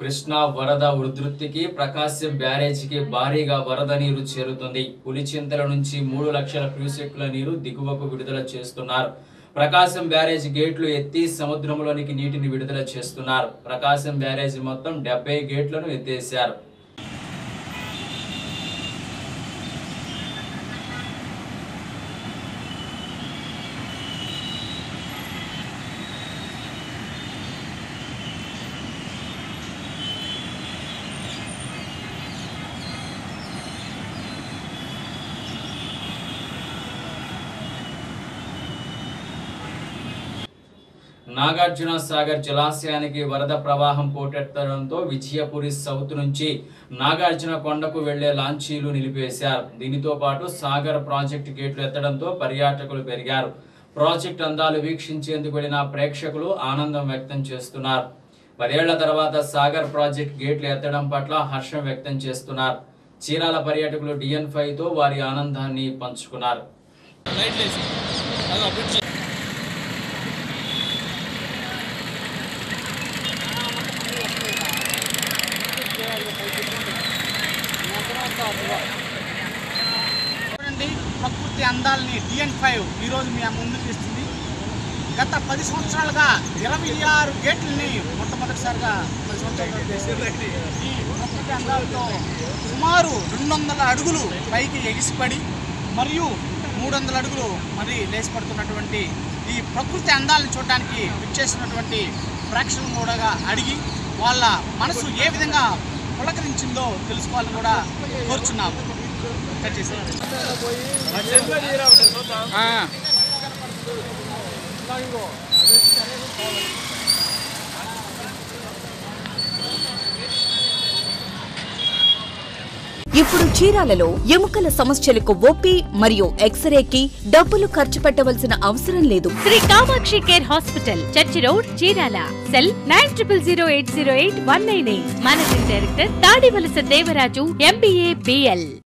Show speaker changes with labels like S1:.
S1: కృష్ణా వరద ఉధృతికి ప్రకాశం బ్యారేజీకి భారీగా వరద నీరు చేరుతుంది పులిచింతల నుంచి మూడు లక్షల క్యూసెక్ల నీరు దిగువకు విడుదల చేస్తున్నారు ప్రకాశం బ్యారేజ్ గేట్లు ఎత్తి సముద్రంలోనికి నీటిని విడుదల చేస్తున్నారు ప్రకాశం బ్యారేజీ మొత్తం డెబ్బై గేట్లను ఎత్తేశారు నాగార్జున సాగర్ జలాశయానికి వరద ప్రవాహం పోటెత్తడంతో విజయపురి సౌత్ నుంచి నాగార్జున కొండకు వెళ్లే లాంచీలు నిలిపివేశారు దీనితో పాటు సాగర్ ప్రాజెక్టు గేట్లు ఎత్తడంతో పర్యాటకులు పెరిగారు ప్రాజెక్ట్ అందాలు వీక్షించేందుకు వెళ్లిన ప్రేక్షకులు ఆనందం వ్యక్తం చేస్తున్నారు పదేళ్ల తర్వాత సాగర్ ప్రాజెక్ట్ గేట్లు ఎత్తడం పట్ల హర్షం వ్యక్తం చేస్తున్నారు చీరాల పర్యాటకులు డిఎన్ ఫైవ్ తో వారి ఆనందాన్ని పంచుకున్నారు
S2: చూడండి ప్రకృతి అందాలని డిఎన్ ఫైవ్ ఈరోజు మీ ముందుకు ఇస్తుంది గత పది సంవత్సరాలుగా ఇరవై ఆరు గేట్లని మొట్టమొదటిసారిగా పది సంవత్సరాలుగా చేసింది. ఈ ప్రకృతి అందాలతో సుమారు రెండు వందల అడుగులు పైకి ఎగిసిపడి మరియు మూడు వందల అడుగులు మరి లేచి పడుతున్నటువంటి ఈ ప్రకృతి అందాలను చూడడానికి విచ్చేసినటువంటి ప్రేక్షకులను కూడా అడిగి వాళ్ళ మనసు ఏ విధంగా పులకరించిందో తెలుసుకోవాలని కూడా కోరుచున్నాము కట్ చేసేయండి.
S3: ఇప్పుడు చీరాలలో ఎముకల సమస్యలకు ఓపీ మరియు ఎక్స్రేకి డబ్బులు ఖర్చు పెట్టవలసిన అవసరం లేదు
S4: Shri Kamakshi care hospital church road Chirala cell nine triple zero eight zero eight one nine eight managing director Tadivalasa Devaraju MBA BL